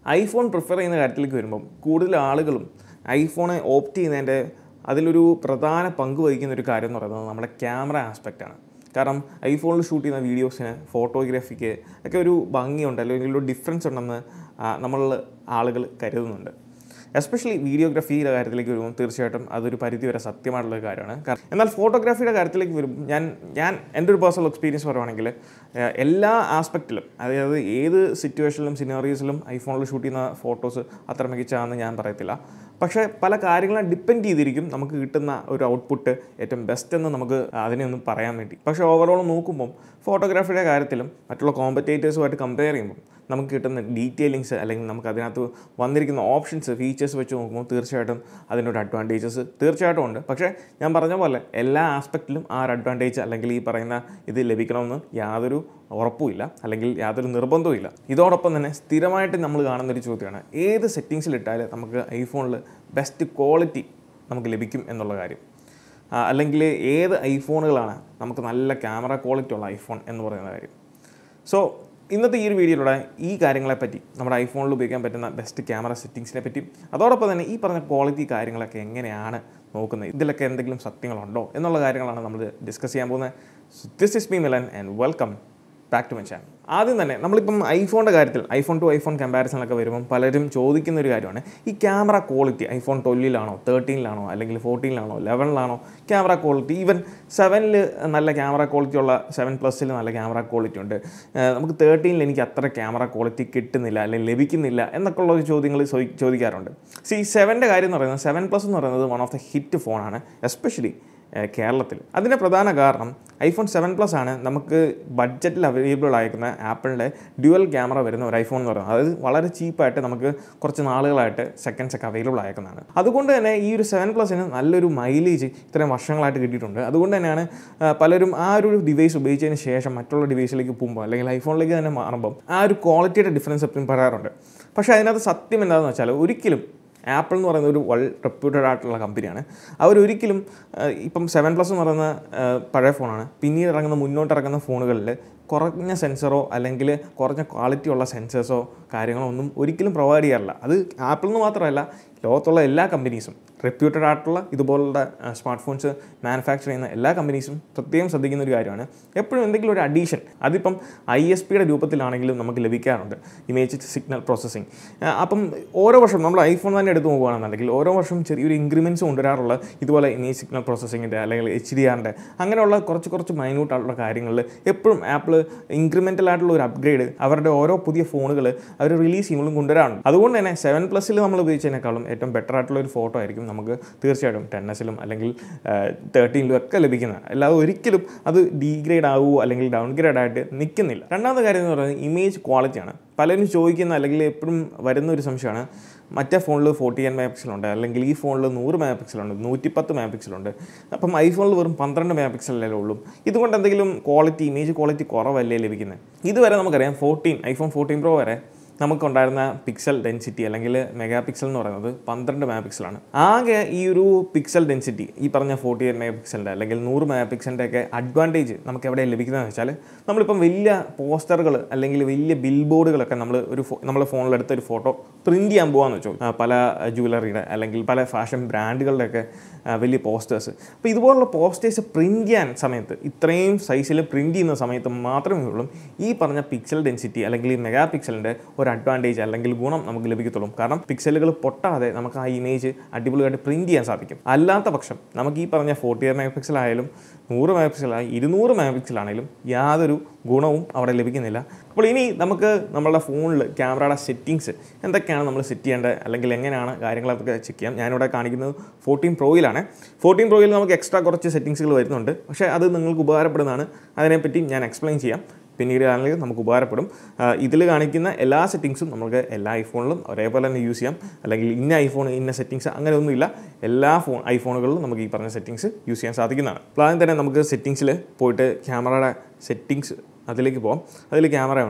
iPhone prefer ചെയ്യുന്ന കാര്യത്തിലേക്ക് വരുമ്പം കൂടുതൽ ആളുകളും ഐഫോണെ ഓപ്റ്റ് ചെയ്യുന്നതിൻ്റെ അതിലൊരു പ്രധാന പങ്ക് വഹിക്കുന്ന ഒരു കാര്യം എന്ന് പറയുന്നത് നമ്മുടെ ക്യാമറ ആസ്പെക്റ്റാണ് കാരണം ഐഫോണിൽ ഷൂട്ട് ചെയ്യുന്ന വീഡിയോസിന് ഫോട്ടോഗ്രാഫിക്ക് ഒക്കെ ഒരു ഭംഗിയുണ്ട് അല്ലെങ്കിൽ ഒരു ഡിഫറൻസ് ഉണ്ടെന്ന് നമ്മൾ ആളുകൾ കരുതുന്നുണ്ട് എസ്പെഷ്യലി വീഡിയോഗ്രാഫിയുടെ കാര്യത്തിലേക്ക് വരുമ്പോൾ തീർച്ചയായിട്ടും അതൊരു പരിധിവരെ സത്യമായിട്ടുള്ള ഒരു കാര്യമാണ് കാരണം എന്നാൽ ഫോട്ടോഗ്രാഫിയുടെ കാര്യത്തിലേക്ക് വരുമ്പോൾ ഞാൻ ഞാൻ എൻ്റെ ഒരു പേഴ്സണൽ എക്സ്പീരിയൻസ് പറയുവാണെങ്കിൽ ഏഹ്, എല്ലാ ആസ്പെക്റ്റിലും അതായത് ഏത് സിറ്റുവേഷനിലും സിനാറിയസിലും ഐഫോണിൽ ഷൂട്ട് ചെയ്യുന്ന ഫോട്ടോസ് അത്ര മികച്ചതാണെന്ന് ഞാൻ പറയത്തില്ല പക്ഷേ പല കാര്യങ്ങളും ഡിപ്പെൻഡ് ചെയ്തിരിക്കും നമുക്ക് കിട്ടുന്ന ഒരു ഔട്ട്പുട്ട് ഏറ്റവും ബെസ്റ്റ് എന്ന് നമുക്ക് അതിനെ ഒന്നും പറയാൻ വേണ്ടി പക്ഷേ ഓവറോൾ നോക്കുമ്പം ഫോട്ടോഗ്രാഫിയുടെ കാര്യത്തിലും മറ്റുള്ള കോമ്പറ്റേറ്റേഴ്സുമായിട്ട് കമ്പയർ ചെയ്യുമ്പോൾ നമുക്ക് കിട്ടുന്ന ഡീറ്റെയിലിങ്സ് അല്ലെങ്കിൽ നമുക്ക് അതിനകത്ത് വന്നിരിക്കുന്ന ഓപ്ഷൻസ് ഫീച്ചേഴ്സ് വെച്ച് നോക്കുമ്പോൾ തീർച്ചയായിട്ടും അതിൻ്റെ ഒരു അഡ്വാൻറ്റേജസ് തീർച്ചയായിട്ടും ഉണ്ട് പക്ഷേ ഞാൻ പറഞ്ഞ പോലെ എല്ലാ ആസ്പെക്റ്റിലും ആ ഒരു അഡ്വാൻറ്റേജ് അല്ലെങ്കിൽ ഈ പറയുന്ന ഇത് ലഭിക്കണമെന്ന് യാതൊരു ഉറപ്പുമില്ല അല്ലെങ്കിൽ യാതൊരു നിർബന്ധവും ഇല്ല ഇതോടൊപ്പം തന്നെ സ്ഥിരമായിട്ട് നമ്മൾ കാണുന്ന ഒരു ചോദ്യമാണ് ഏത് സെറ്റിങ്സിലിട്ടാൽ നമുക്ക് ഐഫോണിൽ ബെസ്റ്റ് ക്വാളിറ്റി നമുക്ക് ലഭിക്കും എന്നുള്ള കാര്യം ആ, അല്ലെങ്കിൽ ഏത് ഐഫോണുകളാണ് നമുക്ക് നല്ല ക്യാമറ ക്വാളിറ്റി ഉള്ള ഐഫോൺ എന്ന് പറയുന്ന കാര്യം സോ ഇന്നത്തെ ഈ ഒരു വീഡിയോയിലൂടെ ഈ കാര്യങ്ങളെപ്പറ്റി നമ്മുടെ ഐഫോണിൽ ഉപയോഗിക്കാൻ പറ്റുന്ന ബെസ്റ്റ് ക്യാമറ സെറ്റിങ്സിനെ പറ്റി അതോടൊപ്പം തന്നെ ഈ പറഞ്ഞ ക്വാളിറ്റി കാര്യങ്ങളൊക്കെ എങ്ങനെയാണ് നോക്കുന്നത് ഇതിലൊക്കെ എന്തെങ്കിലും സത്യങ്ങളുണ്ടോ എന്നുള്ള കാര്യങ്ങളാണ് നമ്മൾ ഡിസ്കസ് ചെയ്യാൻ പോകുന്നത് this is me Milan and welcome back to my channel ആദ്യം തന്നെ നമ്മളിപ്പം ഐഫോണിൻ്റെ കാര്യത്തിൽ ഐഫോൺ ടു ഐഫോൺ കമ്പാരിസണൊക്കെ വരുമ്പം പലരും ചോദിക്കുന്ന ഒരു കാര്യമാണ് ഈ ക്യാമറ ക്വാളിറ്റി ഐഫോൺ ട്വൽവിലാണോ തേർട്ടീനിലാണോ അല്ലെങ്കിൽ ഫോർട്ടീനിലാണോ ലെവനിലാണോ ക്യാമറ ക്വാളിറ്റി ഈവൻ സെവനിൽ നല്ല ക്യാമറ ക്വാളിറ്റി ഉള്ള സെവൻ പ്ലസ്സിൽ നല്ല ക്യാമറ ക്വാളിറ്റി ഉണ്ട് ഏഹ് നമുക്ക് തേർട്ടീനിൽ എനിക്ക് അത്ര ക്യാമറ ക്വാളിറ്റി കിട്ടുന്നില്ല അല്ലെങ്കിൽ ലഭിക്കുന്നില്ല എന്നൊക്കെ ഉള്ള ഒരു ചോദ്യങ്ങൾ ചോദി- ചോദിക്കാറുണ്ട് സി സെവൻ്റെ കാര്യം എന്ന് പറയുന്നത് സെവൻ പ്ലസ് എന്ന് പറയുന്നത് വൺ ഓഫ് ദ ഹിറ്റ് ഫോണാണ് എസ്പെഷ്യലി കേരളത്തിൽ അതിൻ്റെ പ്രധാന കാരണം ഐഫോൺ സെവൻ പ്ലസ് ആണ് നമുക്ക് ബഡ്ജറ്റിൽ അവൈലബിൾ ആയിരിക്കുന്ന ആപ്പിളിൻ്റെ ഡ്യുവൽ ക്യാമറ വരുന്ന ഒരു ഐഫോൺ എന്ന് പറയുന്നത് അതായത് വളരെ ചീപ്പായിട്ട് നമുക്ക് കുറച്ച് നാളുകളായിട്ട് സെക്കൻഡ്സ് ഒക്കെ അവൈലബിൾ ആയിരിക്കുന്നതാണ് അതുകൊണ്ട് തന്നെ ഈ ഒരു സെവൻ പ്ലസിന് നല്ലൊരു മൈലേജ് ഇത്രയും വർഷങ്ങളായിട്ട് കിട്ടിയിട്ടുണ്ട് അതുകൊണ്ട് തന്നെയാണ് ആ, പലരും ആ ഒരു ഡിവൈസ് ഉപയോഗിച്ചതിന് ശേഷം മറ്റുള്ള ഡിവൈസിലേക്ക് പോകുമ്പോൾ അല്ലെങ്കിൽ ഐഫോണിലേക്ക് തന്നെ മാറുമ്പം ആ ഒരു ക്വാളിറ്റിയുടെ ഡിഫറൻസ് എപ്പോഴും പറയാറുണ്ട് പക്ഷേ അതിനകത്ത് സത്യം എന്താണെന്ന് വെച്ചാൽ ഒരിക്കലും ആപ്പിൾ എന്ന് പറയുന്ന ഒരു വെൽ റെപ്യൂട്ടഡ് ആയിട്ടുള്ള കമ്പനിയാണ് അവരൊരിക്കലും ആ, ഇപ്പം സെവൻ പ്ലസ് എന്ന് പറയുന്ന ആ, പഴയ ഫോണാണ് പിന്നീട് ഇറങ്ങുന്ന മുന്നോട്ട് ഇറങ്ങുന്ന ഫോണുകളിൽ കുറഞ്ഞ സെൻസറോ അല്ലെങ്കിൽ കുറഞ്ഞ ക്വാളിറ്റി ഉള്ള സെൻസേഴ്സോ കാര്യങ്ങളോ ഒന്നും ഒരിക്കലും പ്രൊവൈഡ് ചെയ്യാറില്ല അത് ആപ്പിൾ എന്ന് മാത്രമല്ല ലോകത്തുള്ള എല്ലാ കമ്പനീസും റെപ്യൂട്ടഡ് ആയിട്ടുള്ള ഇതുപോലുള്ള സ്മാർട്ട് ഫോൺസ് മാനുഫാക്ചർ ചെയ്യുന്ന എല്ലാ കമ്പനീസും പ്രത്യേകം ശ്രദ്ധിക്കുന്ന ഒരു കാര്യമാണ് എപ്പോഴും എന്തെങ്കിലും ഒരു അഡീഷൻ അതിപ്പം ഐ എസ് പിയുടെ രൂപത്തിലാണെങ്കിലും നമുക്ക് ലഭിക്കാറുണ്ട് ഇമേജ് സിഗ്നൽ പ്രോസസ്സിങ് അപ്പം ഓരോ വർഷം നമ്മൾ ഐഫോൺ തന്നെ എടുത്ത് നോക്കുകയാണെന്നുണ്ടെങ്കിൽ ഓരോ വർഷം ചെറിയൊരു ഇൻക്രിമെൻറ്റ്സ് കൊണ്ടുവരാറുള്ള ഇതുപോലെ ഇമേജ് സിഗ്നൽ പ്രോസസ്സിങ്ങിൻ്റെ അല്ലെങ്കിൽ എച്ച് ഡി ആറിൻ്റെ അങ്ങനെയുള്ള കുറച്ച് കുറച്ച് മൈന്യൂട്ട് ആയിട്ടുള്ള കാര്യങ്ങളിൽ എപ്പോഴും ആപ്പിൾ ഇൻക്രിമെൻ്റൽ ആയിട്ടുള്ള ഒരു അപ്ഗ്രേഡ് അവരുടെ ഓരോ പുതിയ ഫോണുകൾ അവർ റിലീസ് ചെയ്യുമ്പോഴും കൊണ്ടുവരാറുണ്ട് അതുകൊണ്ട് തന്നെ സെവൻ പ്ലസ്സിൽ നമ്മൾ ഉപയോഗിച്ചതിനേക്കാളും ഏറ്റവും ബെറ്റർ ആയിട്ടുള്ള ഒരു ഫോട്ടോ ആയിരിക്കും നമുക്ക് തീർച്ചയായിട്ടും ടെൻ എസിലും അല്ലെങ്കിൽ തേർട്ടീനിലും ഒക്കെ ലഭിക്കുന്നത് അല്ലാതെ ഒരിക്കലും അത് ഡീഗ്രേഡ് ആവുമോ അല്ലെങ്കിൽ ഡൗൺഗ്രേഡ് ആയിട്ട് നിൽക്കുന്നില്ല രണ്ടാമത്തെ കാര്യം എന്ന് പറയുന്നത് ഇമേജ് ക്വാളിറ്റിയാണ് പലരും ചോദിക്കുന്ന അല്ലെങ്കിൽ എപ്പോഴും വരുന്ന ഒരു സംശയമാണ് മറ്റേ ഫോണിൽ ഫോർട്ടി എൻ മെഗാ പിക്സലുണ്ട് അല്ലെങ്കിൽ ഈ ഫോണിൽ നൂറ് മെഗാ പിക്സലുണ്ട് നൂറ്റിപ്പത്ത് മെഗാ പിക്സലുണ്ട് അപ്പം ഐഫോണിൽ വെറും പന്ത്രണ്ട് മെഗാ പിക്സലല്ലേ ഉള്ളൂ ഇതുകൊണ്ട് എന്തെങ്കിലും ക്വാളിറ്റി ഇമേജ് ക്വാളിറ്റി കുറവല്ലേ ലഭിക്കുന്നത് ഇതുവരെ നമുക്കറിയാം ഫോർട്ടീൻ ഐഫോൺ ഫോർട്ടീൻ പ്രോ വരെ നമുക്കുണ്ടായിരുന്ന പിക്സൽ ഡെൻസിറ്റി അല്ലെങ്കിൽ മെഗാ പിക്സൽ എന്ന് പറയുന്നത് പന്ത്രണ്ട് മെഗാ പിക്സലാണ് ആകെ ഈ ഒരു പിക്സൽ ഡെൻസിറ്റി ഈ പറഞ്ഞ ഫോർട്ടി എയ്റ്റ് മെഗാ പിക്സലിൻ്റെ അല്ലെങ്കിൽ നൂറ് മെഗാ പിക്സലിൻ്റെ ഒക്കെ അഡ്വാൻറ്റേജ് നമുക്ക് എവിടെ ലഭിക്കുന്നതെന്ന് വെച്ചാൽ നമ്മളിപ്പം വലിയ പോസ്റ്ററുകൾ അല്ലെങ്കിൽ വലിയ ബിൽ ബോർഡുകളൊക്കെ നമ്മൾ ഒരു ഫോ നമ്മൾ ഫോണിലെടുത്ത ഒരു ഫോട്ടോ പ്രിൻറ്റ് ചെയ്യാൻ പോകാമെന്ന് വെച്ചോ ആ, പല ജ്വല്ലറിയുടെ അല്ലെങ്കിൽ പല ഫാഷൻ ബ്രാൻഡുകളുടെയൊക്കെ ആ, വലിയ പോസ്റ്റേഴ്സ് അപ്പോൾ ഇതുപോലുള്ള പോസ്റ്റേഴ്സ് പ്രിൻറ്റ് ചെയ്യാൻ സമയത്ത് ഇത്രയും സൈസിൽ പ്രിൻറ്റ് ചെയ്യുന്ന സമയത്ത് മാത്രമേ ഉള്ളൂ ഈ പറഞ്ഞ പിക്സൽ ഡെൻസിറ്റി അല്ലെങ്കിൽ ഈ മെഗാ പിക്സലിൻ്റെ ഒരു അഡ്വാൻറ്റേജ് അല്ലെങ്കിൽ ഗുണം നമുക്ക് ലഭിക്കത്തുള്ളൂ കാരണം പിക്സലുകൾ പൊട്ടാതെ നമുക്ക് ആ ഇമേജ് അടിപൊളിയായിട്ട് പ്രിൻറ്റ് ചെയ്യാൻ സാധിക്കും അല്ലാത്ത പക്ഷം നമുക്ക് ഈ പറഞ്ഞ ഫോർട്ടി എയ്റ്റ് മെഗാ പിക്സൽ ആയാലും നൂറ് മെഗാ പിക്സൽ ആയാലും ഇരുന്നൂറ് മെഗാ പിക്സൽ ആണെങ്കിലും യാതൊരു ഗുണവും അവിടെ ലഭിക്കുന്നില്ല അപ്പോൾ ഇനി നമുക്ക് നമ്മളുടെ ഫോണിൽ ക്യാമറയുടെ സെറ്റിങ്സ് എന്തൊക്കെയാണ് നമ്മൾ സെറ്റ് ചെയ്യേണ്ടത് അല്ലെങ്കിൽ എങ്ങനെയാണ് കാര്യങ്ങളൊക്കെ ചെക്ക് ചെയ്യാം ഞാനിവിടെ കാണിക്കുന്നത് ഫോർട്ടീൻ പ്രോയിലാണ് ഫോർട്ടീൻ പ്രോയിൽ നമുക്ക് എക്സ്ട്രാ കുറച്ച് സെറ്റിങ്സുകൾ വരുന്നുണ്ട് പക്ഷേ അത് നിങ്ങൾക്ക് ഉപകാരപ്പെടുന്നതാണ് അതിനെപ്പറ്റി ഞാൻ എക്സ്പ്ലെയിൻ ചെയ്യാം പിന്നീട് ആണെങ്കിൽ നമുക്ക് ഉപകാരപ്പെടും ഇതിൽ കാണിക്കുന്ന എല്ലാ സെറ്റിങ്സും നമുക്ക് എല്ലാ ഐഫോണിലും ഒരേപോലെ തന്നെ യൂസ് ചെയ്യാം അല്ലെങ്കിൽ ഇന്ന ഐഫോൺ ഇന്ന സെറ്റിങ്സ് അങ്ങനെ ഒന്നുമില്ല എല്ലാ ഫോൺ ഐഫോണുകളിലും നമുക്ക് ഈ പറഞ്ഞ സെറ്റിങ്സ് യൂസ് ചെയ്യാൻ സാധിക്കുന്നതാണ് അപ്പോൾ ആദ്യം തന്നെ നമുക്ക് സെറ്റിങ്സിൽ പോയിട്ട് ക്യാമറയുടെ സെറ്റിങ്സ് അതിലേക്ക് പോകാം അതിൽ ക്യാമറ ഉണ്ട്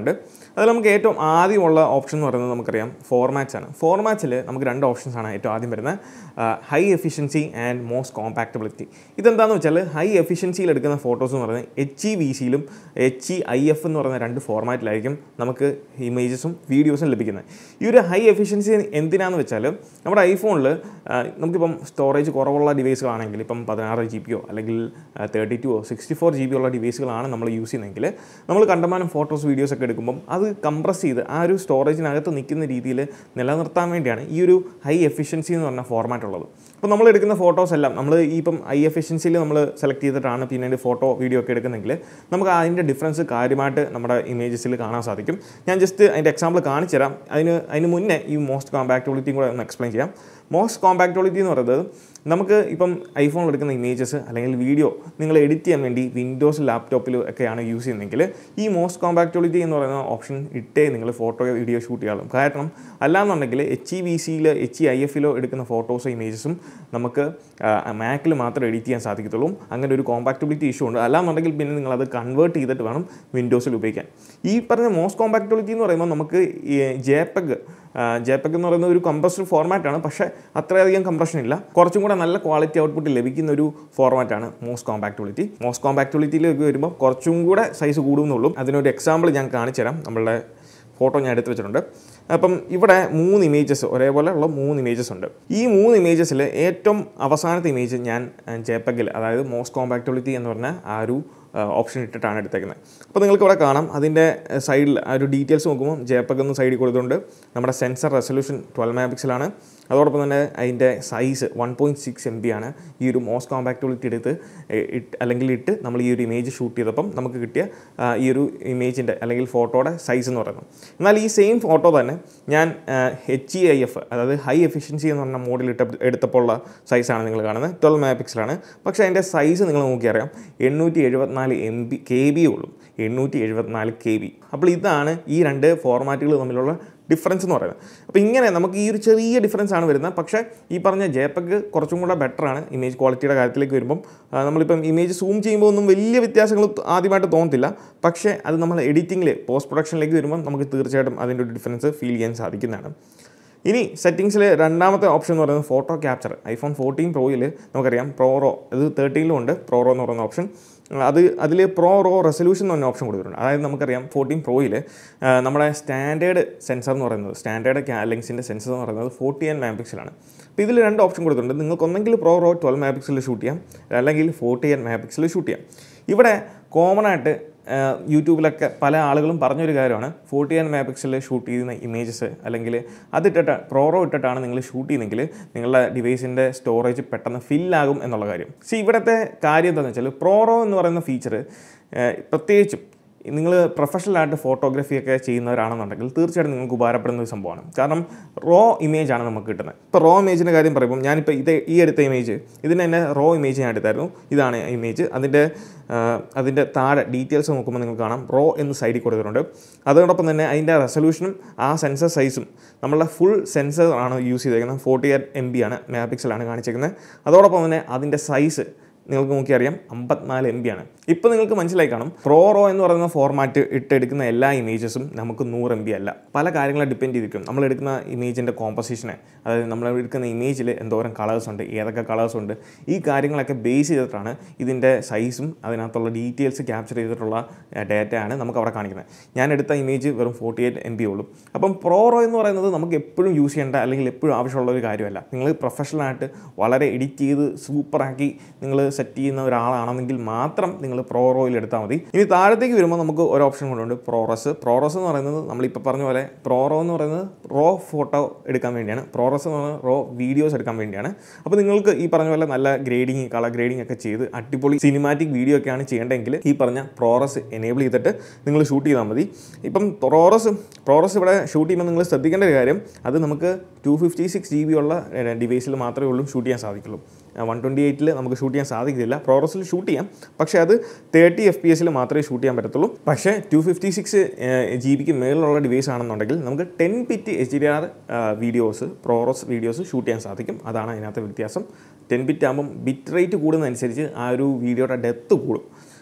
അതിൽ നമുക്ക് ഏറ്റവും ആദ്യമുള്ള ഓപ്ഷൻ എന്ന് പറയുന്നത് നമുക്കറിയാം ഫോർമാറ്റ്സ് ആണ് ഫോർമാറ്റ്സിൽ നമുക്ക് രണ്ട് ഓപ്ഷൻസ് ആണ് ഏറ്റവും ആദ്യം വരുന്നത് high efficiency and most compatibility ഇതെന്താണെന്ന് വെച്ചാൽ ഹൈ എഫിഷ്യൻസിയിൽ എടുക്കുന്ന ഫോട്ടോസ് എന്ന് പറയുന്നത് എച്ച് ഇ വി സിയിലും എച്ച് ഇ ഐ എഫ് എന്ന് പറയുന്ന രണ്ട് ഫോർമാറ്റിലായിരിക്കും നമുക്ക് ഇമേജസും വീഡിയോസും ലഭിക്കുന്നത് ഈ ഒരു ഹൈ എഫിഷ്യൻസി എന്തിനാന്ന് വെച്ചാൽ നമ്മുടെ ഐഫോണിൽ നമുക്കിപ്പം സ്റ്റോറേജ് കുറവുള്ള ഡിവൈസുകളാണെങ്കിൽ ഇപ്പം പതിനാറ് ജി ബിയോ അല്ലെങ്കിൽ thirty two sixty four G B ഉള്ള ഡിവൈസുകളാണ് നമ്മൾ യൂസ് ചെയ്യുന്നതെങ്കിൽ നമ്മൾ കണ്ടമാനം ഫോട്ടോസ് വീഡിയോസ് ഒക്കെ എടുക്കുമ്പം അത് കംപ്രസ് ചെയ്ത് ആ ഒരു സ്റ്റോറേജിനകത്ത് നിൽക്കുന്ന രീതിയിൽ നിലനിർത്താൻ വേണ്ടിയാണ് ഈ ഒരു ഹൈ എഫിഷ്യൻസി എന്ന് പറഞ്ഞ ഫോർമാറ്റ് ഉള്ളത് അപ്പോൾ നമ്മൾ എടുക്കുന്ന ഫോട്ടോസ് എല്ലാം നമ്മൾ ഈ ഇപ്പം ഹൈ എഫിഷ്യൻസിയിൽ നമ്മൾ സെലക്ട് ചെയ്തിട്ടാണ് പിന്നീട് ഫോട്ടോ വീഡിയോ ഒക്കെ എടുക്കുന്നെങ്കിൽ നമുക്ക് അതിൻ്റെ ഡിഫറൻസ് കാര്യമായിട്ട് നമ്മുടെ ഇമേജസിൽ കാണാൻ സാധിക്കും ഞാൻ ജസ്റ്റ് അതിൻ്റെ എക്സാമ്പിൾ കാണിച്ചു തരാം അതിന് അതിന് മുന്നേ ഈ മോസ്റ്റ് കോമ്പാക്റ്റബിലിറ്റിയും കൂടെ ഒന്ന് എക്സ്പ്ലെയിൻ ചെയ്യാം മോസ്റ്റ് കോമ്പാക്റ്റബിലിറ്റി എന്ന് പറയുന്നത് നമുക്ക് ഇപ്പം ഐഫോണിൽ എടുക്കുന്ന ഇമേജസ് അല്ലെങ്കിൽ വീഡിയോ നിങ്ങൾ എഡിറ്റ് ചെയ്യാൻ വേണ്ടി വിൻഡോസ് ലാപ്ടോപ്പിൽ ഒക്കെയാണ് യൂസ് ചെയ്യുന്നതെങ്കിൽ ഈ മോസ്റ്റ് കോമ്പാക്റ്റബിലിറ്റി എന്ന് പറയുന്ന ഓപ്ഷൻ ഇട്ടേ നിങ്ങൾ ഫോട്ടോ വീഡിയോ ഷൂട്ട് ചെയ്യാറും കാരണം അല്ലാന്നുണ്ടെങ്കിൽ എച്ച് ഇ വി സിയിൽ എച്ച് ഇ ഐ എഫിലോ എടുക്കുന്ന ഫോട്ടോസോ ഇമേജസും നമുക്ക് മാക്കിൽ മാത്രം എഡിറ്റ് ചെയ്യാൻ സാധിക്കത്തുള്ളൂ അങ്ങനെ ഒരു കോമ്പാക്റ്റബിലിറ്റി ഇഷ്യൂ ഉണ്ട് അല്ലാന്നുണ്ടെങ്കിൽ പിന്നെ നിങ്ങളത് കൺവേർട്ട് ചെയ്തിട്ട് വേണം വിൻഡോസിൽ ഉപയോഗിക്കാൻ ഈ പറഞ്ഞ മോസ്റ്റ് കോമ്പാക്റ്റബിലിറ്റി എന്ന് പറയുമ്പോൾ നമുക്ക് ജെപെഗ് ജെപെഗ് എന്ന് പറയുന്ന ഒരു കംപ്രസ്ഡ് ഫോർമാറ്റാണ് പക്ഷേ അത്രയധികം കംപ്രഷൻ ഇല്ല കുറച്ചും കൂടെ നല്ല ക്വാളിറ്റി ഔട്ട്പുട്ട് ലഭിക്കുന്ന ഒരു ഫോർമാറ്റാണ് മോസ്റ്റ് കോമ്പാക്റ്റബിലിറ്റി മോസ്റ്റ് കോമ്പാക്റ്റബിലിറ്റിയിലേക്ക് വരുമ്പോൾ കുറച്ചും കൂടെ സൈസ് കൂടുന്നുള്ളൂ അതിനൊരു എക്സാമ്പിൾ ഞാൻ കാണിച്ചു തരാം നമ്മളുടെ ഫോട്ടോ ഞാൻ എടുത്ത് വെച്ചിട്ടുണ്ട് അപ്പം ഇവിടെ മൂന്ന് ഇമേജസ് ഒരേപോലെ ഉള്ള മൂന്ന് ഇമേജസ് ഉണ്ട് ഈ മൂന്ന് ഇമേജസിൽ ഏറ്റവും അവസാനത്തെ ഇമേജ് ഞാൻ ജെപെഗിൽ അതായത് മോസ്റ്റ് കോമ്പാക്റ്റബിലിറ്റി എന്ന് പറഞ്ഞ ആ ഒരു ഓപ്ഷൻ ഇട്ടിട്ടാണ് എടുത്തേക്കുന്നത് അപ്പോൾ നിങ്ങൾക്ക് ഇവിടെ കാണാം അതിൻ്റെ സൈഡിൽ ആ ഒരു ഡീറ്റെയിൽസ് നോക്കുമ്പോൾ ജെപെഗ് എന്ന് സൈഡിൽ കൊടുത്തുകൊണ്ട് നമ്മുടെ സെൻസർ റെസൊല്യൂഷൻ ട്വൽവ് മെഗാ പിക്സലാണ് അതോടൊപ്പം തന്നെ അതിൻ്റെ size one point six M B ആണ് ഈ ഒരു മോസ്റ്റ് കോമ്പാക്റ്റബിലിറ്റി എടുത്ത് ഇട്ട് അല്ലെങ്കിൽ ഇട്ട് നമ്മൾ ഈ ഒരു ഇമേജ് ഷൂട്ട് ചെയ്തപ്പം നമുക്ക് കിട്ടിയ ആ, ഈ ഒരു ഇമേജിൻ്റെ അല്ലെങ്കിൽ ഫോട്ടോയുടെ സൈസ് എന്ന് പറയുന്നത് എന്നാൽ ഈ സെയിം ഫോട്ടോ തന്നെ ഞാൻ എച്ച് ഇ ഐ എഫ് അതായത് ഹൈ എഫിഷ്യൻസി എന്ന് പറഞ്ഞ മോഡിൽ ഇട്ട എടുത്തപ്പോൾ ഉള്ള സൈസാണ് നിങ്ങൾ കാണുന്നത് ട്വൽവ് മെഗാ പിക്സലാണ് പക്ഷേ അതിൻ്റെ സൈസ് നിങ്ങൾ നോക്കിയറിയാം എണ്ണൂറ്റി എഴുപത്തിനാല് എം ബി കെ ബി ഉള്ളൂ എണ്ണൂറ്റി എഴുപത്തിനാല് കെ ബി അപ്പോൾ ഇതാണ് ഈ രണ്ട് ഫോർമാറ്റുകൾ തമ്മിലുള്ള ഡിഫറൻസ് എന്ന് പറയുന്നത് അപ്പോൾ ഇങ്ങനെ നമുക്ക് ഈ ഒരു ചെറിയ ഡിഫറൻസ് ആണ് വരുന്നത് പക്ഷേ ഈ പറഞ്ഞ ജെപെഗ് കുറച്ചും കൂടെ ബെറ്ററാണ് ഇമേജ് ക്വാളിറ്റിയുടെ കാര്യത്തിലേക്ക് വരുമ്പം ആ, നമ്മളിപ്പം ഇമേജ് സൂം ചെയ്യുമ്പോൾ ഒന്നും വലിയ വ്യത്യാസങ്ങൾ ആദ്യമായിട്ട് തോന്നത്തില്ല പക്ഷേ അത് നമ്മൾ എഡിറ്റിങ്ങിൽ പോസ്റ്റ് പ്രൊഡക്ഷനിലേക്ക് വരുമ്പോൾ നമുക്ക് തീർച്ചയായിട്ടും അതിൻ്റെ ഒരു ഡിഫറൻസ് ഫീൽ ചെയ്യാൻ സാധിക്കുന്നതാണ് ഇനി സെറ്റിങ്സിൽ രണ്ടാമത്തെ ഓപ്ഷൻ എന്ന് പറയുന്നത് ഫോട്ടോ ക്യാപ്ചർ ഐഫോൺ ഫോർട്ടീൻ പ്രോയിൽ നമുക്കറിയാം പ്രോറോ ഇത് തേർട്ടീനിലും ഉണ്ട് പ്രോറോ എന്ന് പറയുന്ന ഓപ്ഷൻ അത് അതിൽ പ്രോ റോ റെസൊല്യൂഷൻ എന്ന് പറഞ്ഞ ഓപ്ഷൻ കൊടുത്തിട്ടുണ്ട് അതായത് നമുക്കറിയാം ഫോർട്ടീൻ പ്രോയിൽ നമ്മുടെ സ്റ്റാൻഡേർഡ് സെൻസർ എന്ന് പറയുന്നത് സ്റ്റാൻഡേർഡ് ലെൻസിൻ്റെ സെൻസർ എന്ന് പറയുന്നത് ഫോർട്ടി എൻ മെഗാ പിക്സലാണ് അപ്പോൾ ഇതിൽ രണ്ട് ഓപ്ഷൻ കൊടുത്തിട്ടുണ്ട് നിങ്ങൾക്ക് ഒന്നെങ്കിൽ പ്രോ റോ ട്വൽവ് മെഗാ പിക്സലിൽ ഷൂട്ട് ചെയ്യാം അല്ലെങ്കിൽ ഫോർട്ടി എൻ മെഗാ പിക്സലിൽ ഷൂട്ട് ചെയ്യാം ഇവിടെ കോമൺ ആയിട്ട് ആഹ് യൂട്യൂബിലൊക്കെ പല ആളുകളും പറഞ്ഞൊരു കാര്യമാണ് ഫോർട്ടി എൻ മെഗാ പിക്സലിൽ ഷൂട്ട് ചെയ്യുന്ന ഇമേജസ് അല്ലെങ്കിൽ അതിട്ടിട്ട് പ്രോറോ ഇട്ടിട്ടാണ് നിങ്ങൾ ഷൂട്ട് ചെയ്യുന്നതെങ്കിൽ നിങ്ങളുടെ ഡിവൈസിൻ്റെ സ്റ്റോറേജ് പെട്ടെന്ന് ഫില്ലാകും എന്നുള്ള കാര്യം സി ഇവിടുത്തെ കാര്യം എന്താണെന്ന് വെച്ചാൽ പ്രോറോ എന്ന് പറയുന്ന ഫീച്ചർ പ്രത്യേകിച്ചും നിങ്ങൾ പ്രൊഫഷണലായിട്ട് ഫോട്ടോഗ്രാഫി ഒക്കെ ചെയ്യുന്നവരാണെന്നുണ്ടെങ്കിൽ തീർച്ചയായിട്ടും നിങ്ങൾക്ക് ഉപകാരപ്പെടുന്ന ഒരു സംഭവമാണ് കാരണം റോ ഇമേജ് ആണ് നമുക്ക് കിട്ടുന്നത് ഇപ്പോൾ റോ ഇമേജിൻ്റെ കാര്യം പറയുമ്പോൾ ഞാനിപ്പോൾ ഇത് ഈ എടുത്ത ഇമേജ് ഇതിന് തന്നെ റോ ഇമേജ് ഞാൻ എടുത്തായിരുന്നു ഇതാണ് ഇമേജ് അതിൻ്റെ ആ, അതിൻ്റെ താഴെ ഡീറ്റെയിൽസ് നോക്കുമ്പോൾ നിങ്ങൾക്ക് കാണാം റോ എന്ന് സൈഡിൽ കൊടുത്തിട്ടുണ്ട് അതോടൊപ്പം തന്നെ അതിൻ്റെ റെസൊല്യൂഷനും ആ സെൻസർ സൈസും നമ്മളുടെ ഫുൾ സെൻസർ ആണ് യൂസ് ചെയ്തേക്കുന്നത് ഫോർട്ടി എയ്റ്റ് എം ബി ആണ് മെഗാ പിക്സലാണ് കാണിച്ചേക്കുന്നത് അതോടൊപ്പം തന്നെ അതിൻ്റെ സൈസ് നിങ്ങൾക്ക് നോക്കിയറിയാം അമ്പത്തിനാല് എം ബി ആണ് ഇപ്പോൾ നിങ്ങൾക്ക് മനസ്സിലായി കാണും പ്രോ റോ എന്ന് പറയുന്ന ഫോർമാറ്റ് ഇട്ടെടുക്കുന്ന എല്ലാ ഇമേജസും നമുക്ക് നൂറ് എം ബി അല്ല പല കാര്യങ്ങളെ ഡിപ്പെൻഡ് ചെയ്തിരിക്കും നമ്മൾ എടുക്കുന്ന ഇമേജിൻ്റെ കോമ്പസിഷനെ അതായത് നമ്മൾ എടുക്കുന്ന ഇമേജിൽ എന്തോരം കളേഴ്സ് ഉണ്ട് ഏതൊക്കെ കളേഴ്സ് ഉണ്ട് ഈ കാര്യങ്ങളൊക്കെ ബേസ് ചെയ്തിട്ടാണ് ഇതിൻ്റെ സൈസും അതിനകത്തുള്ള ഡീറ്റെയിൽസ് ക്യാപ്ചർ ചെയ്തിട്ടുള്ള ഡേറ്റയാണ് നമുക്ക് അവിടെ കാണിക്കുന്നത് ഞാൻ എടുത്ത ഇമേജ് വെറും ഫോർട്ടി എയ്റ്റ് എം ബി ഉള്ളൂ അപ്പം പ്രോ റോ എന്ന് പറയുന്നത് നമുക്ക് എപ്പോഴും യൂസ് ചെയ്യേണ്ട അല്ലെങ്കിൽ എപ്പോഴും ആവശ്യമുള്ള ഒരു കാര്യമല്ല നിങ്ങൾ പ്രൊഫഷണലായിട്ട് വളരെ എഡിറ്റ് ചെയ്ത് സൂപ്പറാക്കി നിങ്ങൾ സെറ്റ് ചെയ്യുന്ന ഒരാളാണെന്നെങ്കിൽ മാത്രം നിങ്ങൾ പ്രോ റോയിൽ എടുത്താൽ മതി ഇനി താഴത്തേക്ക് വരുമ്പോൾ നമുക്ക് ഒരു ഓപ്ഷൻ കൊണ്ടുണ്ട് പ്രോറസ് പ്രോറസ് എന്ന് പറയുന്നത് നമ്മളിപ്പോൾ പറഞ്ഞ പോലെ പ്രോറോ എന്ന് പറയുന്നത് റോ ഫോട്ടോ എടുക്കാൻ വേണ്ടിയാണ് പ്രോറസ് എന്ന് പറയുന്നത് റോ വീഡിയോസ് എടുക്കാൻ വേണ്ടിയാണ് അപ്പോൾ നിങ്ങൾക്ക് ഈ പറഞ്ഞ പോലെ നല്ല ഗ്രേഡിങ് കളർ ഗ്രേഡിംഗ് ഒക്കെ ചെയ്ത് അടിപൊളി സിനിമാറ്റിക് വീഡിയോ ഒക്കെയാണ് ചെയ്യേണ്ടതെങ്കിൽ ഈ പറഞ്ഞ പ്രോറസ് എനേബിൾ ചെയ്തിട്ട് നിങ്ങൾ ഷൂട്ട് ചെയ്താൽ മതി ഇപ്പം പ്രോറസ് പ്രോറസ് ഇവിടെ ഷൂട്ട് ചെയ്യുമ്പോൾ നിങ്ങൾ ശ്രദ്ധിക്കേണ്ട ഒരു കാര്യം അത് നമുക്ക് two fifty six G B ഉള്ള ഡിവൈസിൽ മാത്രമേ ഉള്ളൂ ഷൂട്ട് ചെയ്യാൻ സാധിക്കുള്ളൂ വൺ ട്വൻറ്റി എയ്റ്റിൽ നമുക്ക് ഷൂട്ട് ചെയ്യാൻ സാധിക്കില്ല പ്രോറസിൽ ഷൂട്ട് ചെയ്യാം പക്ഷേ അത് തേർട്ടി എഫ് പി എസിൽ മാത്രമേ ഷൂട്ട് ചെയ്യാൻ പറ്റത്തുള്ളൂ പക്ഷേ ടു ഫിഫ്റ്റി സിക്സ് ജി ബിക്ക് മേളിലുള്ള ഡിവൈസ് ആണെന്നുണ്ടെങ്കിൽ നമുക്ക് ten bit H D R videos ProRes videos shoot ചെയ്യാൻ സാധിക്കും അതാണ് അതിനകത്ത് വ്യത്യാസം ടെൻ ബിറ്റ് ആകുമ്പം ബിറ്റ് റേറ്റ് കൂടുന്നതനുസരിച്ച് ആ ഒരു വീഡിയോയുടെ ഡെപ്ത് കൂടും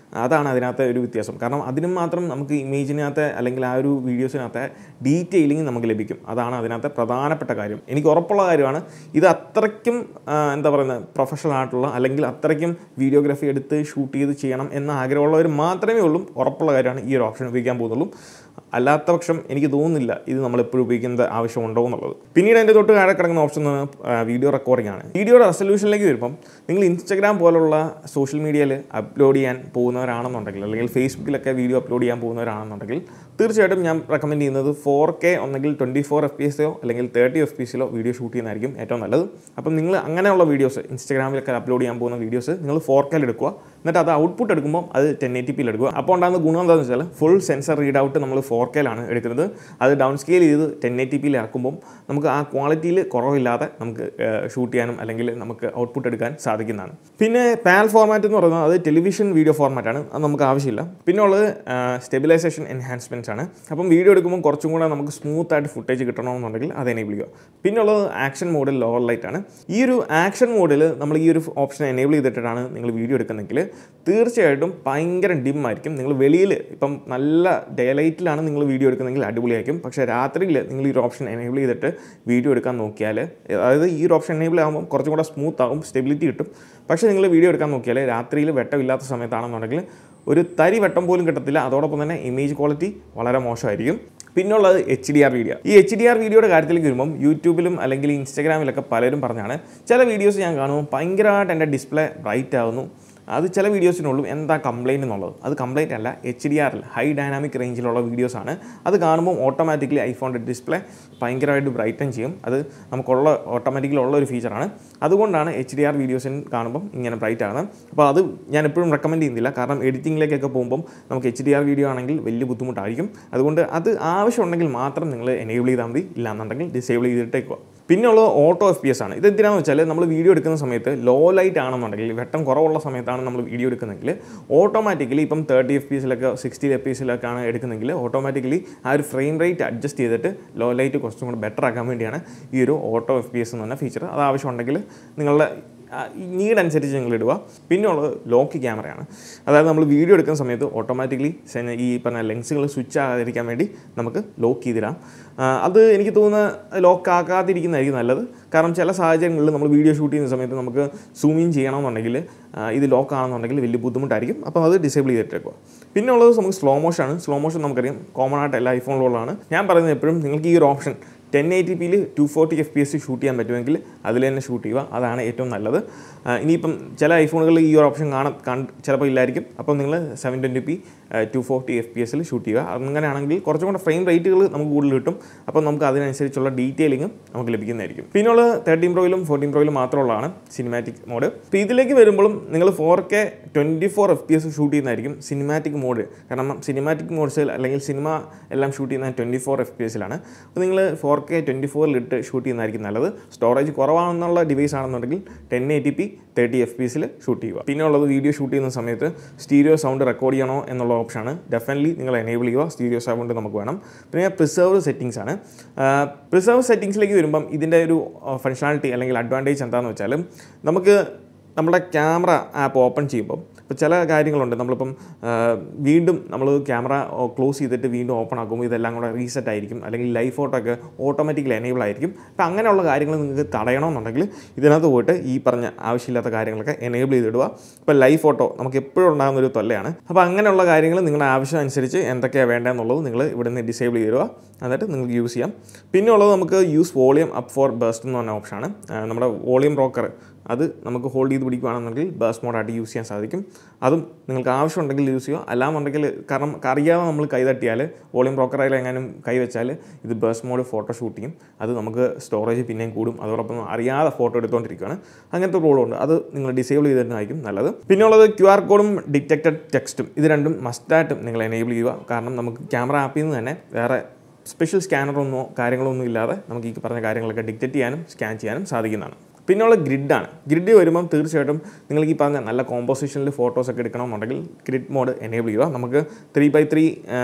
അതാണ് അതിനകത്തെ ഒരു വ്യത്യാസം കാരണം അതിനും മാത്രം നമുക്ക് ഇമേജിനകത്തെ അല്ലെങ്കിൽ ആ ഒരു വീഡിയോസിനകത്തെ ഡീറ്റെയിലിംഗ് നമുക്ക് ലഭിക്കും അതാണ് അതിനകത്തെ പ്രധാനപ്പെട്ട കാര്യം എനിക്ക് ഉറപ്പുള്ള കാര്യമാണ് ഇത് അത്രയ്ക്കും ആ, എന്താ പറയുന്നത് പ്രൊഫഷണൽ ആയിട്ടുള്ള അല്ലെങ്കിൽ അത്രയ്ക്കും വീഡിയോഗ്രാഫി എടുത്ത് ഷൂട്ട് ചെയ്ത് ചെയ്യണം എന്ന ആഗ്രഹമുള്ളവർ മാത്രമേ ഉള്ളൂ ഉറപ്പുള്ള കാര്യമാണ് ഈ ഒരു ഓപ്ഷൻ ഉപയോഗിക്കാൻ പോകുന്നുള്ളൂ അല്ലാത്ത പക്ഷം എനിക്ക് തോന്നുന്നില്ല ഇത് നമ്മൾ എപ്പോഴും ഉപയോഗിക്കേണ്ട ആവശ്യമുണ്ടോ എന്നുള്ളത് പിന്നീട് അതിൻ്റെ തൊട്ട് താഴെ കിടക്കുന്ന ഓപ്ഷൻ എന്ന് പറഞ്ഞാൽ വീഡിയോ റെക്കോർഡിംഗ് ആണ് വീഡിയോയുടെ റെസൊല്യൂഷനിലേക്ക് വരുമ്പം നിങ്ങൾ ഇൻസ്റ്റഗ്രാം പോലുള്ള സോഷ്യൽ മീഡിയയിൽ അപ്ലോഡ് ചെയ്യാൻ പോകുന്നവരാണെന്നുണ്ടെങ്കിൽ അല്ലെങ്കിൽ ഫേസ്ബുക്കിലൊക്കെ വീഡിയോ അപ്ലോഡ് ചെയ്യാൻ പോകുന്നവരാണെന്നുണ്ടെങ്കിൽ തീർച്ചയായിട്ടും ഞാൻ റെക്കമെൻഡ് ചെയ്യുന്നത് ഫോർ കെ ഒന്നെങ്കിൽ ട്വൻറ്റി ഫോർ എഫ് പി എസിലോ അല്ലെങ്കിൽ തേർട്ടി എഫ് പി എസിലോ വീഡിയോ ഷൂട്ട് ചെയ്യുന്നതായിരിക്കും ഏറ്റവും നല്ലത് അപ്പം നിങ്ങൾ അങ്ങനെയുള്ള വീഡിയോസ് ഇൻസ്റ്റഗ്രാമിലൊക്കെ അപ്ലോഡ് ചെയ്യാൻ പോകുന്ന വീഡിയോസ് നിങ്ങൾ ഫോർ കെയിൽ എടുക്കുക എന്നിട്ട് അത് ഔട്ട്പുട്ട് എടുക്കുമ്പോൾ അത് ടെൻ എയ്റ്റി പിയിൽ എടുക്കുക അപ്പോൾ ഉണ്ടാകുന്ന ഗുണം എന്താണെന്ന് വെച്ചാൽ ഫുൾ സെൻസർ റീഡ് ഔട്ട് നമ്മൾ ഫോർ കെയിലാണ് എടുക്കുന്നത് അത് ഡൗൺ സ്കെയിൽ ചെയ്ത് ടെൻ എയ്റ്റി പിയിൽ ഇറക്കുമ്പോൾ നമുക്ക് ആ ക്വാളിറ്റിയിൽ കുറവില്ലാതെ നമുക്ക് ഷൂട്ട് ചെയ്യാനും അല്ലെങ്കിൽ നമുക്ക് ഔട്ട്പുട്ട് എടുക്കാൻ സാധിക്കുന്നതാണ് പിന്നെ പാൽ ഫോർമാറ്റ് എന്ന് പറയുന്നത് അത് ടെലിവിഷൻ വീഡിയോ ഫോർമാറ്റാണ് അത് നമുക്ക് ആവശ്യമില്ല പിന്നെ ഉള്ളത് സ്റ്റെബിലൈസേഷൻ എൻഹാൻസ്മെൻറ്റ്സ് ആണ് അപ്പം വീഡിയോ എടുക്കുമ്പോൾ കുറച്ചും കൂടെ നമുക്ക് സ്മൂത്ത് ആയിട്ട് ഫുട്ടേജ് കിട്ടണമെന്നുണ്ടെങ്കിൽ അത് എനേബിൾ ചെയ്യുക പിന്നെ ഉള്ളത് ആക്ഷൻ മോഡിൽ ലോവർ ലൈറ്റ് ആണ് ഈ ഒരു ആക്ഷൻ മോഡിൽ നമ്മൾ ഈ ഒരു ഓപ്ഷൻ എനേബിൾ ചെയ്തിട്ടാണ് നിങ്ങൾ വീഡിയോ എടുക്കുന്നതെങ്കിൽ തീർച്ചയായിട്ടും ഭയങ്കര ഡിം ആയിരിക്കും നിങ്ങൾ വെളിയിൽ ഇപ്പം നല്ല ഡേ ലൈറ്റിലാണ് നിങ്ങൾ വീഡിയോ എടുക്കുന്നതെങ്കിൽ അടിപൊളിയായിരിക്കും പക്ഷേ രാത്രിയിൽ നിങ്ങൾ ഈ ഒരു ഓപ്ഷൻ എനേബിൾ ചെയ്തിട്ട് വീഡിയോ എടുക്കാൻ നോക്കിയാൽ അതായത് ഈ ഒരു ഓപ്ഷൻ എനേബിൾ ആകുമ്പോൾ കുറച്ചും കൂടെ സ്മൂത്ത് ആകും സ്റ്റെബിലിറ്റി കിട്ടും പക്ഷേ നിങ്ങൾ വീഡിയോ എടുക്കാൻ നോക്കിയാൽ രാത്രിയിൽ വെട്ടമില്ലാത്ത സമയത്താണെന്നുണ്ടെങ്കിൽ ഒരു തരി വെട്ടം പോലും കിട്ടത്തില്ല അതോടൊപ്പം തന്നെ ഇമേജ് ക്വാളിറ്റി വളരെ മോശമായിരിക്കും പിന്നുള്ളത് എച്ച് ഡി ആർ വീഡിയോ ഈ എച്ച് ഡി ആർ വീഡിയോയുടെ കാര്യത്തിലേക്ക് വരുമ്പം യൂട്യൂബിലും അല്ലെങ്കിൽ ഇൻസ്റ്റാഗ്രാമിലൊക്കെ പലരും പറഞ്ഞാണ് ചില വീഡിയോസ് ഞാൻ കാണുമ്പോൾ ഭയങ്കരമായിട്ട് എൻ്റെ ഡിസ്പ്ലേ ബ്രൈറ്റ് ആവുന്നു അത് ചില വീഡിയോസിനുള്ളൂ എന്താ കംപ്ലൈൻറ്റ് എന്നുള്ളത് അത് കംപ്ലൈൻറ്റ് അല്ല എച്ച് ഡി ആറിൽ ഹൈ ഡൈനാമിക് റേഞ്ചിലുള്ള വീഡിയോസാണ് അത് കാണുമ്പോൾ ഓട്ടോമാറ്റിക്കലി ഐഫോണിൻ്റെ ഡിസ്പ്ലേ ഭയങ്കരമായിട്ട് ബ്രൈറ്റൻ ചെയ്യും അത് നമുക്കുള്ള ഓട്ടോമാറ്റിക്കലി ഉള്ള ഒരു ഫീച്ചറാണ് അതുകൊണ്ടാണ് എച്ച് ഡി ആർ വീഡിയോസിന് കാണുമ്പോൾ ഇങ്ങനെ ബ്രൈറ്റ് ആകുന്നത് അപ്പോൾ അത് ഞാൻ എപ്പോഴും റെക്കമെൻഡ് ചെയ്യുന്നില്ല കാരണം എഡിറ്റിങ്ങിലേക്കൊക്കെ പോകുമ്പോൾ നമുക്ക് എച്ച് ഡി ആർ വീഡിയോ ആണെങ്കിൽ വലിയ ബുദ്ധിമുട്ടായിരിക്കും അതുകൊണ്ട് അത് ആവശ്യമുണ്ടെങ്കിൽ മാത്രം നിങ്ങൾ എനേബിൾ ചെയ്താൽ മതി ഇല്ലാന്നുണ്ടെങ്കിൽ ഡിസേബിൾ ചെയ്തിട്ടേക്കുക പിന്നെ ഉള്ളത് ഓട്ടോ എഫ് പി എസ് ആണ് ഇത് എന്തിനാണെന്ന് വെച്ചാൽ നമ്മൾ വീഡിയോ എടുക്കുന്ന സമയത്ത് ലോ ലൈറ്റ് ആണെന്നുണ്ടെങ്കിൽ വെട്ടം കുറവുള്ള സമയത്താണ് നമ്മൾ വീഡിയോ എടുക്കുന്നതെങ്കിൽ ഓട്ടോമാറ്റിക്കലി ഇപ്പം തേർട്ടി എഫ് പി എസിലൊക്കെ സിക്സ്റ്റി എഫ് പി എസിലൊക്കെയാണ് എടുക്കുന്നതെങ്കിൽ ഓട്ടോമാറ്റിക്കലി ആ ഒരു ഫ്രെയിം റേറ്റ് അഡ്ജസ്റ്റ് ചെയ്തിട്ട് ലോ ലൈറ്റ് കുറച്ചും കൂടെ ബെറ്റർ ആക്കാൻ വേണ്ടിയാണ് ഈ ഒരു ഓട്ടോ എഫ് പി എസ് എന്ന് പറഞ്ഞ ഫീച്ചർ അത് ആവശ്യമുണ്ടെങ്കിൽ നിങ്ങളുടെ നീഡ് അനുസരിച്ച് നിങ്ങൾ ഇടുക പിന്നെ ഉള്ളത് ലോക്ക് ക്യാമറയാണ് അതായത് നമ്മൾ വീഡിയോ എടുക്കുന്ന സമയത്ത് ഓട്ടോമാറ്റിക്കലി ഈ പറഞ്ഞ ലെൻസുകൾ സ്വിച്ച് ആകാതിരിക്കാൻ വേണ്ടി നമുക്ക് ലോക്ക് ചെയ്തിടാം ആ, അത് എനിക്ക് തോന്നുന്ന ലോക്ക് ആക്കാതിരിക്കുന്നതായിരിക്കും നല്ലത് കാരണം ചില സാഹചര്യങ്ങളിൽ നമ്മൾ വീഡിയോ ഷൂട്ട് ചെയ്യുന്ന സമയത്ത് നമുക്ക് സൂം ഇൻ ചെയ്യണമെന്നുണ്ടെങ്കിൽ ആ, ഇത് ലോക്ക് ആണെന്നുണ്ടെങ്കിൽ വലിയ ബുദ്ധിമുട്ടായിരിക്കും അപ്പോൾ അത് ഡിസേബിൾ ചെയ്തിട്ടേക്കുക പിന്നെ ഉള്ളത് നമുക്ക് സ്ലോ മോഷൻ ആണ് സ്ലോ മോഷൻ നമുക്കറിയാം കോമൺ ആയിട്ട് എല്ലാ ഐഫോണിലുള്ളതാണ് ഞാൻ പറയുന്നത് എപ്പോഴും നിങ്ങൾക്ക് ഈ ഒരു ഓപ്ഷൻ ടെൻ എയ്റ്റി പിയിൽ two forty F P S shoot ചെയ്യാൻ പറ്റുമെങ്കിൽ അതിൽ തന്നെ ഷൂട്ട് ചെയ്യുക അതാണ് ഏറ്റവും നല്ലത് ആ, ഇനിയിപ്പം ചില ഐഫോണുകളിൽ ഈ ഒരു ഓപ്ഷൻ കാണാൻ കണ്ട് ചിലപ്പോൾ ഇല്ലായിരിക്കും അപ്പം നിങ്ങൾ seven twenty P two forty F P എസിൽ ഷൂട്ട് ചെയ്യുക അങ്ങനെയാണെങ്കിൽ കുറച്ചും കൂടെ ഫ്രെയിം റേറ്റുകൾ നമുക്ക് കൂടുതൽ കിട്ടും അപ്പം നമുക്ക് അതിനനുസരിച്ചുള്ള ഡീറ്റെയിലിങ്ങും നമുക്ക് ലഭിക്കുന്നതായിരിക്കും പിന്നെയുള്ള തേർട്ടീൻ പ്രോയിലും ഫോർട്ടീൻ പ്രോയിലും മാത്രമുള്ളതാണ് സിനിമാറ്റിക് മോഡ് അപ്പോൾ ഇതിലേക്ക് വരുമ്പോഴും നിങ്ങൾ four K twenty four F P S shoot ചെയ്യുന്നതായിരിക്കും സിനിമാറ്റിക് മോഡ് കാരണം സിനിമാറ്റിക് മോഡ്സിൽ അല്ലെങ്കിൽ സിനിമ എല്ലാം ഷൂട്ട് ചെയ്യുന്ന ട്വൻറ്റി ഫോർ എഫ് പി എസിലാണ് അപ്പോൾ നിങ്ങൾ ഫോർ കെ ട്വൻറ്റി ഫോറിലിട്ട് ഷൂട്ട് ചെയ്യുന്നതായിരിക്കും നല്ലത് സ്റ്റോറേജ് കുറവാണെന്നുള്ള ഡിവൈസ് ആണെന്നുണ്ടെങ്കിൽ ten eighty P thirty F P എസിൽ ഷൂട്ട് ചെയ്യുക പിന്നെ ഉള്ളത് വീഡിയോ ഷൂട്ട് ചെയ്യുന്ന സമയത്ത് സ്റ്റീരിയോ സൗണ്ട് റെക്കോർഡ് ചെയ്യണോ എന്നുള്ള ഓപ്ഷനാണ് ഡെഫിനറ്റ്ലി നിങ്ങൾ എനേബിൾ ചെയ്യുക സ്റ്റീരിയോ സൗണ്ട് നമുക്ക് വേണം പിന്നെ പ്രിസർവ് സെറ്റിങ്സ് ആണ് പ്രിസർവ് സെറ്റിങ്സിലേക്ക് വരുമ്പം ഇതിൻ്റെ ഒരു ഫങ്ഷനാലിറ്റി അല്ലെങ്കിൽ അഡ്വാൻറ്റേജ് എന്താണെന്ന് വെച്ചാൽ നമുക്ക് നമ്മുടെ ക്യാമറ ആപ്പ് ഓപ്പൺ ചെയ്യുമ്പം ഇപ്പോൾ ചില കാര്യങ്ങളുണ്ട് നമ്മളിപ്പം ആ, വീണ്ടും നമ്മൾ ക്യാമറ ക്ലോസ് ചെയ്തിട്ട് വീണ്ടും ഓപ്പൺ ആക്കുമ്പോൾ ഇതെല്ലാം കൂടെ റീസെറ്റ് ആയിരിക്കും അല്ലെങ്കിൽ ലൈവ് ഫോട്ടോ ഒക്കെ ഓട്ടോമാറ്റിക്കലി എനേബിൾ ആയിരിക്കും അപ്പോൾ അങ്ങനെയുള്ള കാര്യങ്ങൾ നിങ്ങൾക്ക് തടയണമെന്നുണ്ടെങ്കിൽ ഇതിനകത്ത് പോയിട്ട് ഈ പറഞ്ഞ ആവശ്യമില്ലാത്ത കാര്യങ്ങളൊക്കെ എനേബിൾ ചെയ്തിടുക ഇപ്പോൾ ലൈവ് ഫോട്ടോ നമുക്ക് എപ്പോഴും ഉണ്ടാകുന്ന ഒരു തൊല്ലയാണ് അപ്പോൾ അങ്ങനെയുള്ള കാര്യങ്ങൾ നിങ്ങളുടെ ആവശ്യം അനുസരിച്ച് എന്തൊക്കെയാണ് വേണ്ടതെന്നുള്ളത് നിങ്ങൾ ഇവിടെ നിന്ന് ഡിസേബിൾ ചെയ്തിടുക എന്നിട്ട് നിങ്ങൾക്ക് യൂസ് ചെയ്യാം പിന്നെ ഉള്ളത് നമുക്ക് use volume up for burst എന്ന് പറഞ്ഞ ഓപ്ഷനാണ് ആ, നമ്മുടെ വോളിയം ബ്രോക്കർ അത് നമുക്ക് ഹോൾഡ് ചെയ്ത് പിടിക്കുകയാണെന്നുണ്ടെങ്കിൽ ബേസ് മോഡായിട്ട് യൂസ് ചെയ്യാൻ സാധിക്കും അതും നിങ്ങൾക്ക് ആവശ്യമുണ്ടെങ്കിൽ യൂസ് ചെയ്യുക അല്ലാന്നുണ്ടെങ്കിൽ കാരണം അറിയാതെ നമ്മൾ കൈ തട്ടിയാൽ വോളിയം ബ്രോക്കറായാലും എങ്ങാനും കൈ വെച്ചാൽ ഇത് ബേസ് മോഡ് ഫോട്ടോ ഷൂട്ട് ചെയ്യും അത് നമുക്ക് സ്റ്റോറേജ് പിന്നെയും കൂടും അതോടൊപ്പം അറിയാതെ ഫോട്ടോ എടുത്തുകൊണ്ടിരിക്കുകയാണ് അങ്ങനത്തെ പ്രോബ്ലം ഉണ്ട് അത് നിങ്ങൾ ഡിസേബിൾ ചെയ്തിട്ടായിരിക്കും നല്ലത് പിന്നെ ഉള്ളത് ക്യു ആർ കോഡും ഡിറ്റക്റ്റഡ് ടെക്സ്റ്റും ഇത് രണ്ടും മസ്റ്റായിട്ടും നിങ്ങൾ എനേബിൾ ചെയ്യുക കാരണം നമുക്ക് ക്യാമറ ആപ്പിൽ നിന്ന് തന്നെ വേറെ സ്പെഷ്യൽ സ്കാനറൊന്നോ കാര്യങ്ങളൊന്നും ഇല്ലാതെ നമുക്ക് ഈ പറഞ്ഞ കാര്യങ്ങളൊക്കെ ഡിക്റ്റേറ്റ് ചെയ്യാനും സ്കാൻ ചെയ്യാനും സാധിക്കുന്നതാണ് പിന്നെയുള്ള ഗ്രിഡാണ് ഗ്രിഡ് വരുമ്പം തീർച്ചയായിട്ടും നിങ്ങൾക്ക് ഈ പറഞ്ഞ നല്ല കോമ്പോസിഷനിൽ ഫോട്ടോസൊക്കെ എടുക്കണമെന്നുണ്ടെങ്കിൽ ഗ്രിഡ് മോഡ് എനേബിൾ ചെയ്യുക നമുക്ക് ത്രീ ബൈ ത്രീ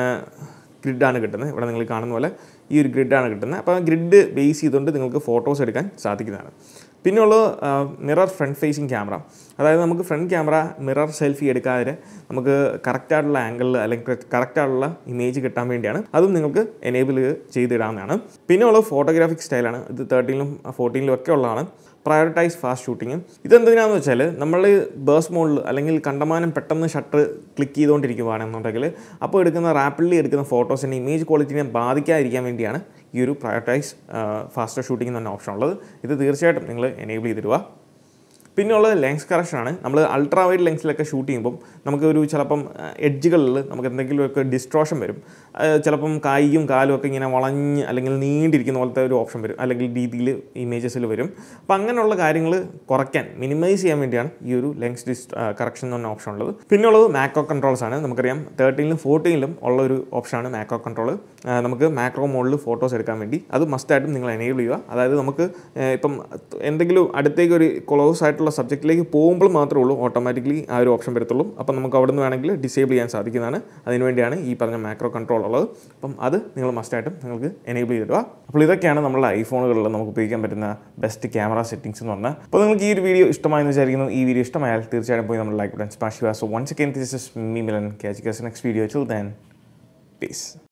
ഗ്രിഡാണ് കിട്ടുന്നത് ഇവിടെ നിങ്ങൾ കാണുന്ന പോലെ ഈ ഒരു ഗ്രിഡാണ് കിട്ടുന്നത് അപ്പോൾ ഗ്രിഡ് ബേസ് ചെയ്തുകൊണ്ട് നിങ്ങൾക്ക് ഫോട്ടോസ് എടുക്കാൻ സാധിക്കുന്നതാണ് പിന്നെയുള്ളത് മിറർ ഫ്രണ്ട് ഫേസിങ് ക്യാമറ അതായത് നമുക്ക് ഫ്രണ്ട് ക്യാമറ മിറർ സെൽഫി എടുക്കാതെ നമുക്ക് കറക്റ്റായിട്ടുള്ള ആംഗിളിൽ അല്ലെങ്കിൽ കറക്റ്റായിട്ടുള്ള ഇമേജ് കിട്ടാൻ വേണ്ടിയാണ് അതും നിങ്ങൾക്ക് എനേബിൾ ചെയ്തിടാവുന്നതാണ് പിന്നെ ഉള്ളത് ഫോട്ടോഗ്രാഫിക് സ്റ്റൈലാണ് ഇത് തേർട്ടീനിലും ഫോർട്ടീനിലും ഒക്കെ ഉള്ളതാണ് പ്രയോറിറ്റൈസ് ഫാസ്റ്റ് ഷൂട്ടിങ് ഇതെന്തിനാണെന്ന് വെച്ചാൽ നമ്മൾ ബേഴ്സ് മോഡിൽ അല്ലെങ്കിൽ കണ്ടമാനം പെട്ടെന്ന് ഷട്ടർ ക്ലിക്ക് ചെയ്തുകൊണ്ടിരിക്കുകയാണെന്നുണ്ടെങ്കിൽ അപ്പോൾ എടുക്കുന്ന റാപ്പിഡ്ലി എടുക്കുന്ന ഫോട്ടോസിൻ്റെ ഇമേജ് ക്വാളിറ്റിനെ ബാധിക്കാതിരിക്കാൻ വേണ്ടിയാണ് ഈ ഒരു പ്രയോറിറ്റൈസ് ഫാസ്റ്റർ ഷൂട്ടിംഗ് എന്ന് പറഞ്ഞ ഓപ്ഷൻ ഉള്ളത് ഇത് തീർച്ചയായിട്ടും നിങ്ങൾ എനേബിൾ ചെയ്തിടുക പിന്നെ ഉള്ളത് ലെൻസ് കറക്ഷനാണ് നമ്മൾ അൾട്രാ വൈഡ് ലെൻസിലൊക്കെ ഷൂട്ട് ചെയ്യുമ്പം നമുക്ക് ഒരു ചിലപ്പം എഡ്ജുകളിൽ നമുക്ക് എന്തെങ്കിലുമൊക്കെ ഡിസ്ട്രോഷൻ വരും അത് ചിലപ്പം കൈയും കാലും ഒക്കെ ഇങ്ങനെ വളഞ്ഞ് അല്ലെങ്കിൽ നീണ്ടിരിക്കുന്ന പോലത്തെ ഒരു ഓപ്ഷൻ വരും അല്ലെങ്കിൽ രീതിയിൽ ഇമേജസിൽ വരും അപ്പം അങ്ങനെയുള്ള കാര്യങ്ങൾ കുറയ്ക്കാൻ മിനിമൈസ് ചെയ്യാൻ വേണ്ടിയാണ് ഈ ഒരു ലെൻസ് ഡിസ് കറക്ഷൻ എന്ന് പറഞ്ഞ ഓപ്ഷൻ ഉള്ളത് പിന്നെ ഉള്ളത് മാക്രോ കൺട്രോൾസ് ആണ് നമുക്കറിയാം തേർട്ടീനിലും ഫോർട്ടീനിലും ഉള്ള ഒരു ഓപ്ഷനാണ് മാക്രോ കൺട്രോൾ നമുക്ക് മാക്രോ മോഡിൽ ഫോട്ടോസ് എടുക്കാൻ വേണ്ടി അത് മസ്റ്റായിട്ടും നിങ്ങൾ എനേബിൾ ചെയ്യുക അതായത് നമുക്ക് ഏഹ്, ഇപ്പം എന്തെങ്കിലും അടുത്തേക്ക് ഒരു ക്ലോസ് ആയിട്ടുള്ള സബ്ജക്റ്റിലേക്ക് പോകുമ്പോൾ മാത്രമേ ഉള്ളൂ ഓട്ടോമാറ്റിക്കലി ആ ഒരു ഓപ്ഷൻ വരത്തുള്ളൂ അപ്പം നമുക്ക് അവിടെ നിന്ന് വേണമെങ്കിൽ ഡിസേബിൾ ചെയ്യാൻ സാധിക്കുന്നതാണ് അതിനുവേണ്ടിയാണ് ഈ പറഞ്ഞ മാക്രോ കൺട്രോൾ ഉള്ളത് അപ്പം അത് നിങ്ങൾ മസ്റ്റായിട്ടും നിങ്ങൾക്ക് എനേബിൾ ചെയ്തിടുക അപ്പോൾ ഇതൊക്കെയാണ് നമ്മുടെ ഐഫോണുകളിൽ നമുക്ക് ഉപയോഗിക്കാൻ പറ്റുന്ന ബെസ്റ്റ് ക്യാമറ സെറ്റിംഗ്സ് എന്ന് പറഞ്ഞാൽ അപ്പോൾ നിങ്ങൾക്ക് ഈ ഒരു വീഡിയോ ഇഷ്ടമായെന്ന് വിചാരിക്കുന്നു ഈ വീഡിയോ ഇഷ്ടമായാൽ തീർച്ചയായിട്ടും പോയി നമ്മൾ ലൈക്ക് ബട്ടൺ സ്മാഷ് ചെയ്യുക so once again this is me Milan catch next video chill then piece